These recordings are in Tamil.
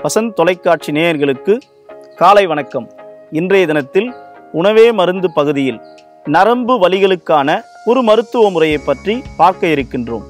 வசந்த் தொலைக்காட்சி நேயர்களுக்கு காலை வணக்கம் இன்றைய தினத்தில் உணவே மருந்து பகுதியில் நரம்பு வலிகளுக்கான ஒரு மருத்துவ முறையை பற்றி பார்க்க இருக்கின்றோம்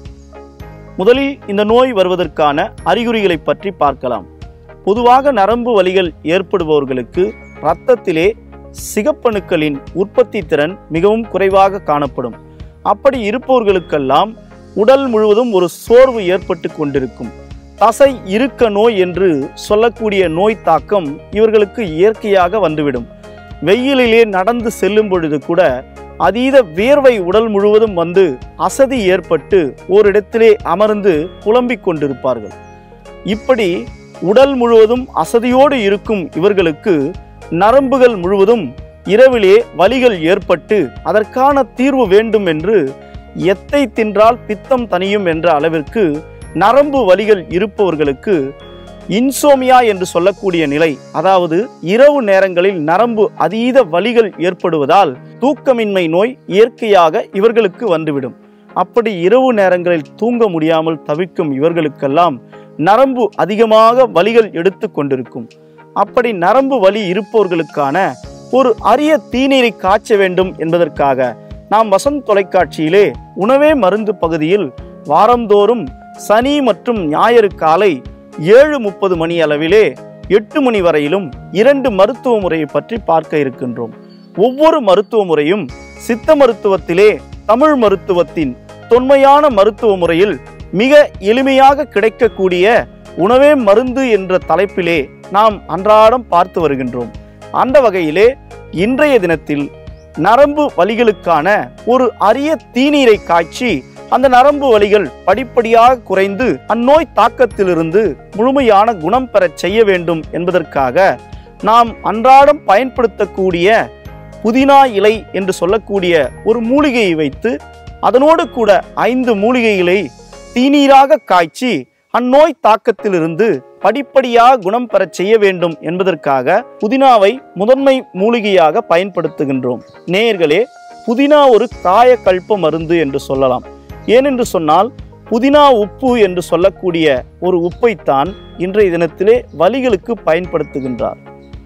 முதலில் இந்த நோய் வருவதற்கான அறிகுறிகளை பற்றி பார்க்கலாம் பொதுவாக நரம்பு வலிகள் ஏற்படுபவர்களுக்கு இரத்தத்திலே சிகப்பணுக்களின் உற்பத்தி திறன் மிகவும் குறைவாக காணப்படும் அப்படி இருப்பவர்களுக்கெல்லாம் உடல் முழுவதும் ஒரு சோர்வு ஏற்பட்டு கொண்டிருக்கும் தசை இருக்க நோய் என்று சொல்லக்கூடிய நோய் தாக்கம் இவர்களுக்கு இயற்கையாக வந்துவிடும் வெயிலிலே நடந்து செல்லும் பொழுது கூட அதீத வியர்வை உடல் முழுவதும் வந்து அசதி ஏற்பட்டு ஓரிடத்திலே அமர்ந்து புலம்பிக் கொண்டிருப்பார்கள் இப்படி உடல் முழுவதும் அசதியோடு இருக்கும் இவர்களுக்கு நரம்புகள் முழுவதும் இரவிலே வலிகள் ஏற்பட்டு அதற்கான தீர்வு வேண்டும் என்று எத்தை தின்றால் பித்தம் தணியும் என்ற அளவிற்கு நரம்பு வலிகள் இருப்பவர்களுக்கு இன்சோமியா என்று சொல்லக்கூடிய நிலை அதாவது இரவு நேரங்களில் நரம்பு அதீத வலிகள் ஏற்படுவதால் தூக்கமின்மை நோய் இயற்கையாக இவர்களுக்கு வந்துவிடும் அப்படி இரவு நேரங்களில் தூங்க முடியாமல் தவிக்கும் இவர்களுக்கெல்லாம் நரம்பு அதிகமாக வலிகள் எடுத்து கொண்டிருக்கும் அப்படி நரம்பு வலி இருப்பவர்களுக்கான ஒரு அரிய தீநீரை காய்ச்ச வேண்டும் என்பதற்காக நாம் வசந்த் தொலைக்காட்சியிலே உணவே மருந்து பகுதியில் வாரந்தோறும் சனி மற்றும் ஞாயிறு காலை ஏழு முப்பது மணி அளவிலே எட்டு மணி வரையிலும் இரண்டு மருத்துவ முறையை பற்றி பார்க்க இருக்கின்றோம் ஒவ்வொரு மருத்துவ முறையும் சித்த மருத்துவத்திலே தமிழ் மருத்துவத்தின் தொன்மையான மருத்துவ முறையில் மிக எளிமையாக கிடைக்கக்கூடிய உணவே மருந்து என்ற தலைப்பிலே நாம் அன்றாடம் பார்த்து வருகின்றோம் அந்த வகையிலே இன்றைய தினத்தில் நரம்பு வலிகளுக்கான ஒரு அரிய தீநீரை காய்ச்சி அந்த நரம்பு வலிகள் படிப்படியாக குறைந்து அந்நோய் தாக்கத்திலிருந்து முழுமையான குணம் பெறச் செய்ய வேண்டும் என்பதற்காக நாம் அன்றாடம் பயன்படுத்தக்கூடிய புதினா இலை என்று சொல்லக்கூடிய ஒரு மூலிகையை வைத்து அதனோடு கூட ஐந்து மூலிகைகளை தீநீராக காய்ச்சி அந்நோய் தாக்கத்திலிருந்து படிப்படியாக குணம் பெறச் செய்ய வேண்டும் என்பதற்காக புதினாவை முதன்மை மூலிகையாக பயன்படுத்துகின்றோம் நேயர்களே புதினா ஒரு காயக்கல்ப மருந்து என்று சொல்லலாம் ஏனென்று சொன்னால் புதினா உப்பு என்று சொல்லக்கூடிய ஒரு உப்பைத்தான் இன்றைய தினத்திலே வலிகளுக்கு பயன்படுத்துகின்றார்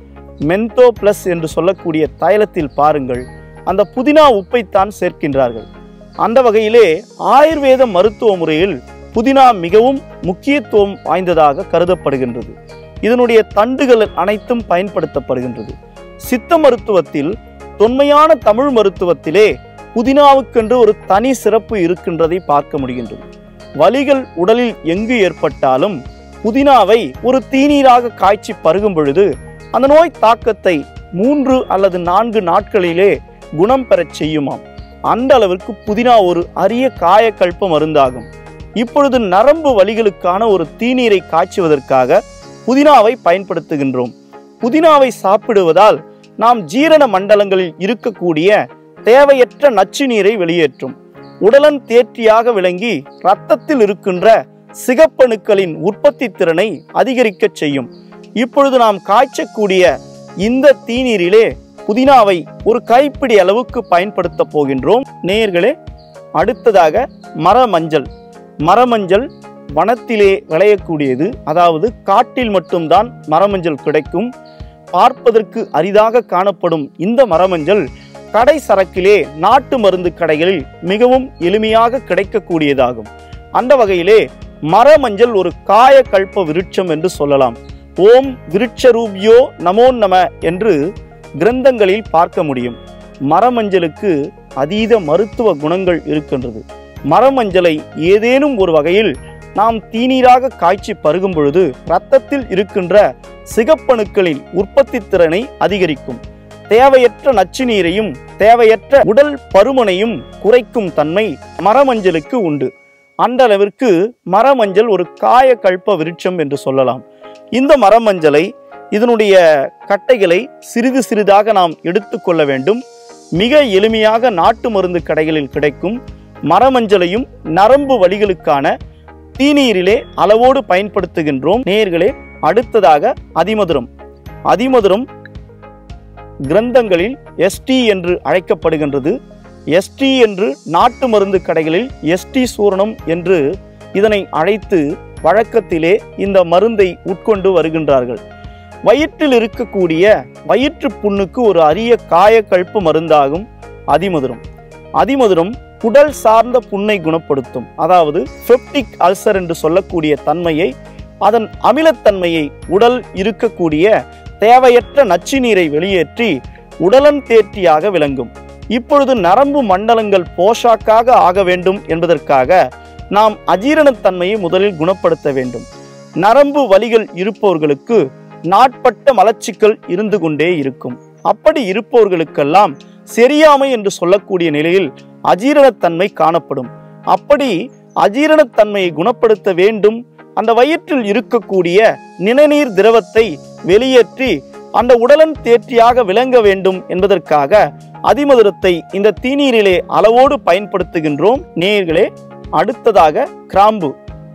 மென்தோ பிளஸ் என்று சொல்லக்கூடிய தைலத்தில் பாருங்கள் அந்த புதினா உப்பைத்தான் சேர்க்கின்றார்கள் அந்த வகையிலே ஆயுர்வேத மருத்துவ முறையில் புதினா மிகவும் முக்கியத்துவம் வாய்ந்ததாக கருதப்படுகின்றது இதனுடைய தண்டுகள் அனைத்தும் பயன்படுத்தப்படுகின்றது சித்த மருத்துவத்தில் தொன்மையான தமிழ் மருத்துவத்திலே புதினாவுக்கென்று ஒரு தனி சிறப்பு இருக்கின்றதை பார்க்க முடிகின்றது வலிகள் உடலில் எங்கு ஏற்பட்டாலும் புதினாவை ஒரு தீநீராக காய்ச்சி பருகும் பொழுது அந்த நோய் தாக்கத்தை மூன்று அல்லது நான்கு நாட்களிலே குணம் பெறச் செய்யுமாம் அந்த அளவிற்கு புதினா ஒரு அரிய காயக்கல்ப மருந்தாகும் இப்பொழுது நரம்பு வலிகளுக்கான ஒரு தீநீரை காய்ச்சுவதற்காக புதினாவை பயன்படுத்துகின்றோம் புதினாவை சாப்பிடுவதால் நாம் ஜீரண மண்டலங்களில் இருக்கக்கூடிய தேவையற்ற நச்சு நீரை வெளியேற்றும் உடலன் தேற்றியாக விளங்கி இரத்தத்தில் இருக்கின்ற சிகப்பணுக்களின் உற்பத்தி திறனை அதிகரிக்கச் செய்யும் இப்பொழுது நாம் காய்ச்சக்கூடிய இந்த தீநீரிலே புதினாவை ஒரு கைப்பிடி அளவுக்கு பயன்படுத்த போகின்றோம் நேயர்களே அடுத்ததாக மரமஞ்சள் மரமஞ்சள் வனத்திலே விளையக்கூடியது அதாவது காட்டில் மட்டும்தான் மரமஞ்சள் கிடைக்கும் பார்ப்பதற்கு அரிதாக காணப்படும் இந்த மரமஞ்சள் கடை சரக்கிலே நாட்டு மருந்து கடைகளில் மிகவும் எளிமையாக கிடைக்கக்கூடியதாகும் அந்த வகையிலே மரமஞ்சள் ஒரு காயக்கல்ப விருட்சம் என்று சொல்லலாம் ஓம் விருட்சரூபியோ நமோ நம என்று கிரந்தங்களில் பார்க்க முடியும் மரமஞ்சளுக்கு அதீத மருத்துவ குணங்கள் இருக்கின்றது மரமஞ்சளை ஏதேனும் ஒரு வகையில் நாம் தீநீராக காய்ச்சி பருகும் பொழுது இரத்தத்தில் இருக்கின்ற சிகப்பணுக்களின் உற்பத்தி திறனை அதிகரிக்கும் தேவையற்ற நச்சு நீரையும் தேவையற்ற உடல் பருமனையும் குறைக்கும் தன்மை மரமஞ்சளுக்கு உண்டு அந்த அளவிற்கு மரமஞ்சள் ஒரு காயக்கல்ப விருட்சம் என்று சொல்லலாம் இந்த மரமஞ்சளை இதனுடைய கட்டைகளை சிறிது சிறிதாக நாம் எடுத்துக்கொள்ள வேண்டும் மிக எளிமையாக நாட்டு மருந்து கடைகளில் கிடைக்கும் மரமஞ்சளையும் நரம்பு வலிகளுக்கான தீநீரிலே அளவோடு பயன்படுத்துகின்றோம் நேயர்களே அடுத்ததாக அதிமதுரம் அதிமதுரம் கிரந்தங்களில் எஸ்டி என்று அழைக்கப்படுகின்றது எஸ்டி என்று நாட்டு மருந்து கடைகளில் எஸ்டி சூரணம் என்று இதனை அழைத்து வழக்கத்திலே இந்த மருந்தை உட்கொண்டு வருகின்றார்கள் வயிற்றில் இருக்கக்கூடிய வயிற்று புண்ணுக்கு ஒரு அரிய காயக்கழ்ப்பு மருந்தாகும் அதிமதுரம் அதிமதுரம் குடல் சார்ந்த புண்ணை குணப்படுத்தும் அதாவது பெப்டிக் அல்சர் என்று சொல்லக்கூடிய தன்மையை அதன் அமிலத்தன்மையை உடல் இருக்கக்கூடிய தேவையற்ற நச்சு நீரை வெளியேற்றி உடலன் தேர்ச்சியாக விளங்கும் இப்பொழுது நரம்பு மண்டலங்கள் போஷாக்காக ஆக வேண்டும் என்பதற்காக நாம் அஜீரணத்தன்மையை முதலில் குணப்படுத்த வேண்டும் நரம்பு வலிகள் இருப்பவர்களுக்கு நாட்பட்ட மலச்சிக்கல் இருந்து கொண்டே இருக்கும் அப்படி இருப்பவர்களுக்கெல்லாம் செரியாமை என்று சொல்லக்கூடிய நிலையில் அஜீரணத்தன்மை காணப்படும் அப்படி அஜீரணத்தன்மையை குணப்படுத்த வேண்டும் அந்த வயிற்றில் இருக்கக்கூடிய நிணநீர் திரவத்தை வெளியேற்றி அந்த உடலன் தேர்ச்சியாக விளங்க வேண்டும் என்பதற்காக அதிமதுரத்தை இந்த தீநீரிலே அளவோடு பயன்படுத்துகின்றோம் நேயர்களே அடுத்ததாக கிராம்பு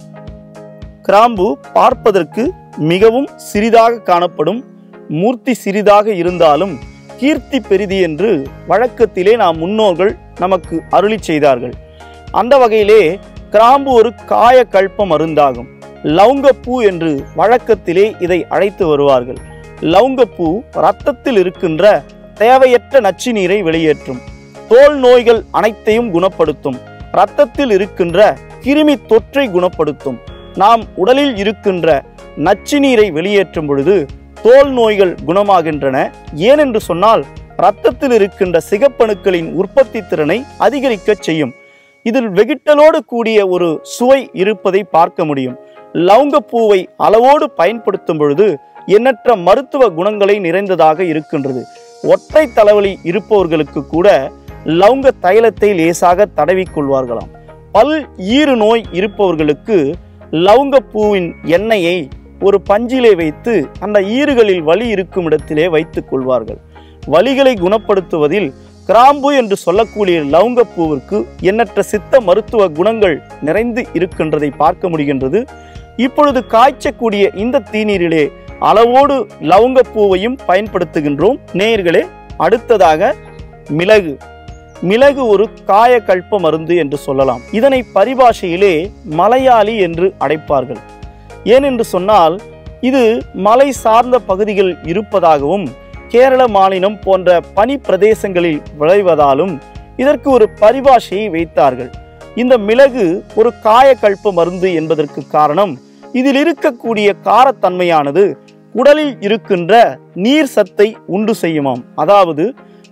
கிராம்பு பார்ப்பதற்கு மிகவும் சிறிதாக காணப்படும் மூர்த்தி சிறிதாக இருந்தாலும் கீர்த்தி பெரிதி என்று வழக்கத்திலே நாம் முன்னோர்கள் நமக்கு அருளி செய்தார்கள் அந்த வகையிலே கிராம்பு ஒரு காய கல்ப மருந்தாகும் லவுங்கப்பூ என்று வழக்கத்திலே இதை அழைத்து வருவார்கள் லவுங்கப்பூ இரத்தத்தில் இருக்கின்ற தேவையற்ற நச்சு நீரை வெளியேற்றும் தோல் நோய்கள் அனைத்தையும் குணப்படுத்தும் இரத்தத்தில் இருக்கின்ற கிருமி தொற்றை குணப்படுத்தும் நாம் உடலில் இருக்கின்ற நச்சு நீரை வெளியேற்றும் பொழுது தோல் நோய்கள் குணமாகின்றன ஏனென்று சொன்னால் இரத்தத்தில் இருக்கின்ற சிகப்பணுக்களின் உற்பத்தி திறனை அதிகரிக்கச் செய்யும் இதில் வெகிட்டலோடு கூடிய ஒரு சுவை இருப்பதை பார்க்க முடியும் லவங்கப்பூவை அளவோடு பயன்படுத்தும் பொழுது எண்ணற்ற மருத்துவ குணங்களை நிறைந்ததாக இருக்கின்றது ஒற்றை தலைவலி இருப்பவர்களுக்கு கூட லவங்க தைலத்தை லேசாக தடவிக்கொள்வார்களாம் பல் ஈறு நோய் இருப்பவர்களுக்கு லவங்கப்பூவின் எண்ணெயை ஒரு பஞ்சிலே வைத்து அந்த ஈறுகளில் வலி இருக்கும் இடத்திலே வைத்துக் கொள்வார்கள் வலிகளை குணப்படுத்துவதில் கிராம்பு என்று சொல்லக்கூடிய லவங்கப்பூவிற்கு எண்ணற்ற சித்த மருத்துவ குணங்கள் நிறைந்து இருக்கின்றதை பார்க்க முடிகின்றது இப்பொழுது காய்ச்சக்கூடிய இந்த தீநீரிலே அளவோடு லவங்கப்பூவையும் பயன்படுத்துகின்றோம் நேயர்களே அடுத்ததாக மிளகு மிளகு ஒரு காயக்கல்ப மருந்து என்று சொல்லலாம் இதனை பரிபாஷையிலே மலையாளி என்று அழைப்பார்கள் ஏனென்று சொன்னால் இது மலை சார்ந்த பகுதிகள் இருப்பதாகவும் கேரள மாநிலம் போன்ற பனி பிரதேசங்களில் விளைவதாலும் இதற்கு ஒரு பரிபாஷையை வைத்தார்கள் இந்த மிளகு ஒரு காயக்கல்ப மருந்து என்பதற்கு காரணம் இதில் இருக்கக்கூடிய காரத்தன்மையானது உடலில் இருக்கின்ற நீர் சத்தை உண்டு செய்யுமாம் அதாவது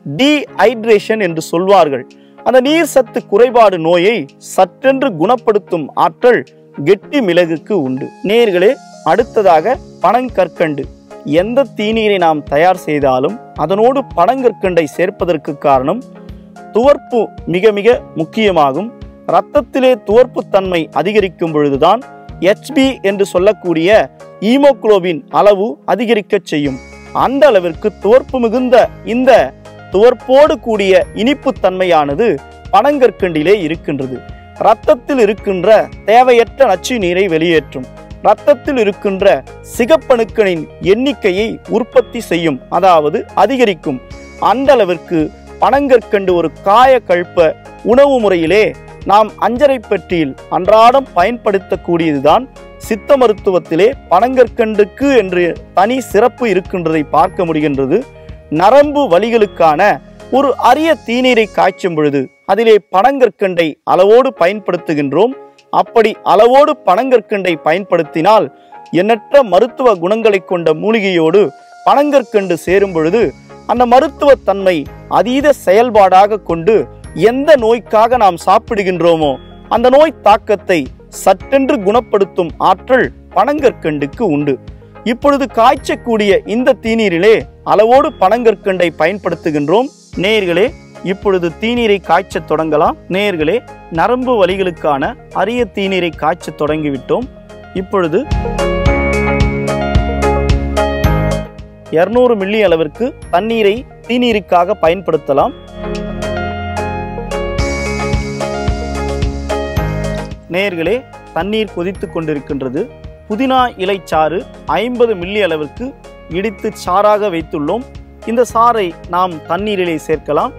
டீஹைட்ரேஷன் என்று சொல்வார்கள் அந்த நீர் சத்து குறைபாடு நோயை சற்றென்று குணப்படுத்தும் ஆற்றல் கெட்டி மிளகுக்கு உண்டு நேர்களே அடுத்ததாக பனங்கற்கண்டு எந்த தீநீரை நாம் தயார் செய்தாலும் அதனோடு பனங்கற்கண்டை சேர்ப்பதற்கு காரணம் துவர்ப்பு மிக மிக முக்கியமாகும் இரத்தத்திலே துவர்ப்பு தன்மை அதிகரிக்கும் பொழுதுதான் ஹெச்பி என்று சொல்லக்கூடிய ஈமோகுளோபின் அளவு அதிகரிக்கச் செய்யும் அந்த அளவிற்கு துவர்ப்பு மிகுந்த இந்த துவர்ப்போடு கூடிய இனிப்பு தன்மையானது பனங்கற்கண்டிலே இருக்கின்றது இரத்தத்தில் இருக்கின்ற தேவையற்ற நச்சு நீரை வெளியேற்றும் இரத்தத்தில் இருக்கின்ற சிகப்பணுக்களின் எண்ணிக்கையை உற்பத்தி செய்யும் அதாவது அதிகரிக்கும் அந்த அளவிற்கு பனங்கற்கண்டு ஒரு காய கல்ப உணவு முறையிலே நாம் அஞ்சரை பெட்டியில் அன்றாடம் பயன்படுத்தக்கூடியதுதான் சித்த மருத்துவத்திலே பனங்கற்கண்டுக்கு என்று தனி சிறப்பு இருக்கின்றதை பார்க்க முடிகின்றது நரம்பு வலிகளுக்கான ஒரு அரிய தீநீரை காய்ச்சும் பொழுது அதிலே பனங்கற்கண்டை அளவோடு பயன்படுத்துகின்றோம் அப்படி அளவோடு பனங்கற்கண்டை பயன்படுத்தினால் எண்ணற்ற மருத்துவ குணங்களை கொண்ட மூலிகையோடு பனங்கற்கண்டு சேரும் பொழுது அந்த மருத்துவ தன்மை அதீத செயல்பாடாக கொண்டு எந்த நோய்க்காக நாம் சாப்பிடுகின்றோமோ அந்த நோய் தாக்கத்தை சற்றென்று குணப்படுத்தும் ஆற்றல் பனங்கற்கண்டுக்கு உண்டு இப்பொழுது காய்ச்சக்கூடிய இந்த தீநீரிலே அளவோடு பனங்கற்கண்டை பயன்படுத்துகின்றோம் நேயர்களே இப்பொழுது தீநீரை காய்ச்சத் தொடங்கலாம் நேயர்களே நரம்பு வலிகளுக்கான அரிய தீநீரை காய்ச்சத் தொடங்கிவிட்டோம் இப்பொழுது இருநூறு மில்லி அளவிற்கு தண்ணீரை தீநீருக்காக பயன்படுத்தலாம் நேயர்களே தண்ணீர் கொதித்துக் கொண்டிருக்கின்றது புதினா இலைச்சாறு ஐம்பது மில்லி அளவிற்கு இடித்து சாறாக வைத்துள்ளோம் இந்த சாறை நாம் தண்ணீரிலே சேர்க்கலாம்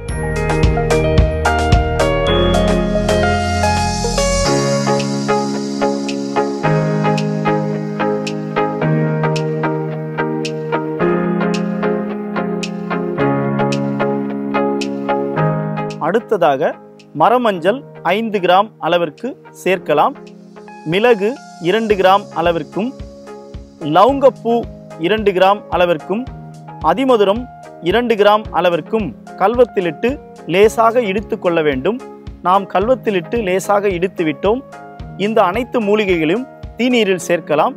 அடுத்ததாக மரமஞ்சள் ஐந்து கிராம் அளவிற்கு சேர்க்கலாம் மிளகு இரண்டு கிராம் அளவிற்கும் லவங்கப்பூ இரண்டு கிராம் அளவிற்கும் அதிமதுரம் இரண்டு கிராம் அளவிற்கும் கல்வத்திலிட்டு லேசாக இடித்து கொள்ள வேண்டும் நாம் கல்வத்திலிட்டு லேசாக இடித்து விட்டோம் இந்த அனைத்து மூலிகைகளையும் தீநீரில் சேர்க்கலாம்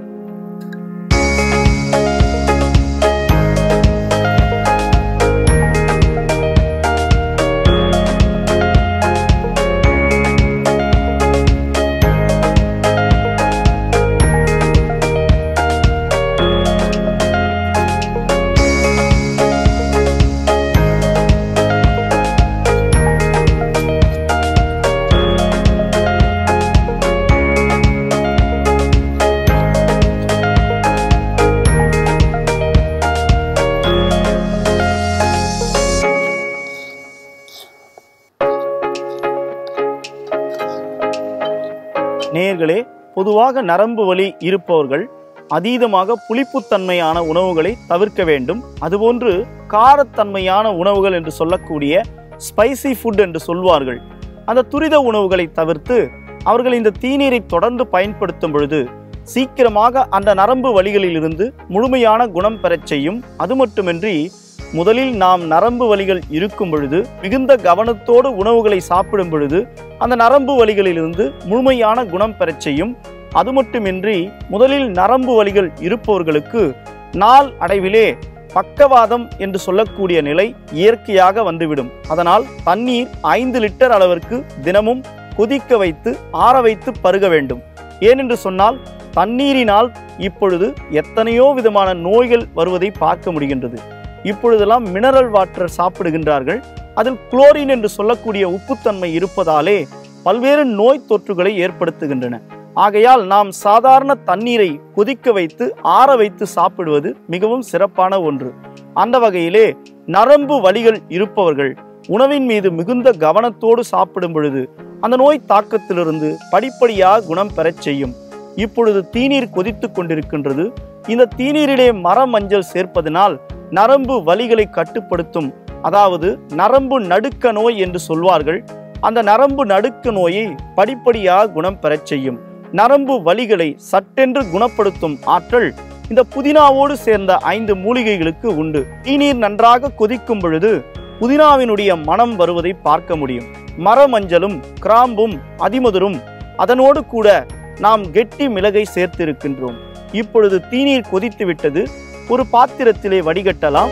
நேயர்களே பொதுவாக நரம்பு வலி இருப்பவர்கள் அதீதமாக புளிப்புத்தன்மையான உணவுகளை தவிர்க்க வேண்டும் அதுபோன்று காரத்தன்மையான உணவுகள் என்று சொல்லக்கூடிய ஸ்பைசி ஃபுட் என்று சொல்வார்கள் அந்த துரித உணவுகளை தவிர்த்து அவர்கள் இந்த தீநீரை தொடர்ந்து பயன்படுத்தும் பொழுது சீக்கிரமாக அந்த நரம்பு வலிகளிலிருந்து முழுமையான குணம் பெறச் செய்யும் அது மட்டுமின்றி முதலில் நாம் நரம்பு வலிகள் இருக்கும் பொழுது மிகுந்த கவனத்தோடு உணவுகளை சாப்பிடும் பொழுது அந்த நரம்பு வலிகளிலிருந்து முழுமையான குணம் பெறச் செய்யும் அது மட்டுமின்றி முதலில் நரம்பு வலிகள் இருப்பவர்களுக்கு நாள் அடைவிலே பக்கவாதம் என்று சொல்லக்கூடிய நிலை இயற்கையாக வந்துவிடும் அதனால் தண்ணீர் ஐந்து லிட்டர் அளவிற்கு தினமும் கொதிக்க வைத்து ஆற வைத்து பருக வேண்டும் ஏனென்று சொன்னால் தண்ணீரினால் இப்பொழுது எத்தனையோ விதமான நோய்கள் வருவதை பார்க்க முடிகின்றது இப்பொழுதெல்லாம் மினரல் வாட்டர் சாப்பிடுகின்றார்கள் அதில் குளோரின் என்று சொல்லக்கூடிய உப்புத்தன்மை இருப்பதாலே பல்வேறு நோய் தொற்றுகளை ஏற்படுத்துகின்றன ஆகையால் நாம் சாதாரண தண்ணீரை கொதிக்க வைத்து ஆற வைத்து சாப்பிடுவது மிகவும் சிறப்பான ஒன்று அந்த வகையிலே நரம்பு வலிகள் இருப்பவர்கள் உணவின் மீது மிகுந்த கவனத்தோடு சாப்பிடும் பொழுது அந்த நோய் தாக்கத்திலிருந்து படிப்படியாக குணம் பெறச் செய்யும் இப்பொழுது தீநீர் கொதித்துக் கொண்டிருக்கின்றது இந்த தீநீரிலே மர மஞ்சள் சேர்ப்பதனால் நரம்பு வலிகளை கட்டுப்படுத்தும் அதாவது நரம்பு நடுக்க நோய் என்று சொல்வார்கள் அந்த நரம்பு நடுக்க நோயை படிப்படியாக குணம் பெறச் செய்யும் நரம்பு வலிகளை சட்டென்று குணப்படுத்தும் ஆற்றல் இந்த புதினாவோடு சேர்ந்த ஐந்து மூலிகைகளுக்கு உண்டு தீநீர் நன்றாக கொதிக்கும் பொழுது புதினாவினுடைய மனம் வருவதை பார்க்க முடியும் மரமஞ்சளும் கிராம்பும் அதிமதுரும் அதனோடு கூட நாம் கெட்டி மிளகை சேர்த்திருக்கின்றோம் இப்பொழுது தீநீர் கொதித்து விட்டது ஒரு பாத்திரத்திலே வடிகட்டலாம்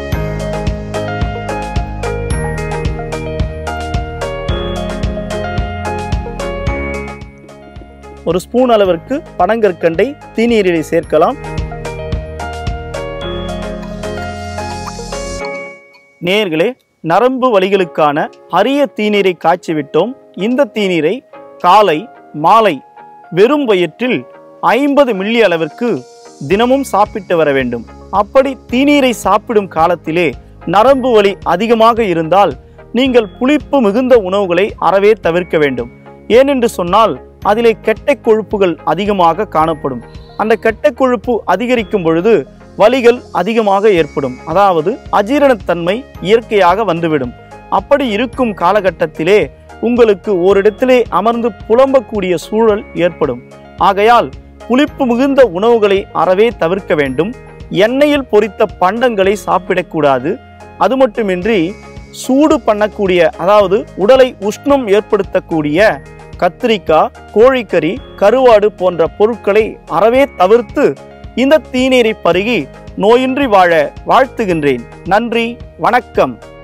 ஒரு ஸ்பூன் அளவிற்கு பனங்கற்கண்டை தீநீரிலே சேர்க்கலாம் நேயர்களே நரம்பு வலிகளுக்கான அரிய தீநீரை காய்ச்சி விட்டோம் இந்த தீநீரை காலை மாலை வெறும் வயிற்றில் ஐம்பது மில்லி அளவிற்கு தினமும் சாப்பிட்டு வர வேண்டும் அப்படி தீநீரை சாப்பிடும் காலத்திலே நரம்பு வலி அதிகமாக இருந்தால் நீங்கள் புளிப்பு மிகுந்த உணவுகளை அறவே தவிர்க்க வேண்டும் ஏனென்று சொன்னால் அதிலே கெட்ட கொழுப்புகள் அதிகமாக காணப்படும் அந்த கெட்ட கொழுப்பு அதிகரிக்கும் பொழுது வலிகள் அதிகமாக ஏற்படும் அதாவது அஜீரணத்தன்மை இயற்கையாக வந்துவிடும் அப்படி இருக்கும் காலகட்டத்திலே உங்களுக்கு ஓரிடத்திலே அமர்ந்து புலம்பக்கூடிய சூழல் ஏற்படும் ஆகையால் புளிப்பு மிகுந்த உணவுகளை அறவே தவிர்க்க வேண்டும் எண்ணெயில் பொரித்த பண்டங்களை சாப்பிடக்கூடாது அது மட்டுமின்றி சூடு பண்ணக்கூடிய அதாவது உடலை உஷ்ணம் ஏற்படுத்தக்கூடிய கத்திரிக்காய் கோழிக்கறி கருவாடு போன்ற பொருட்களை அறவே தவிர்த்து இந்த தீநீரை பருகி நோயின்றி வாழ வாழ்த்துகின்றேன் நன்றி வணக்கம்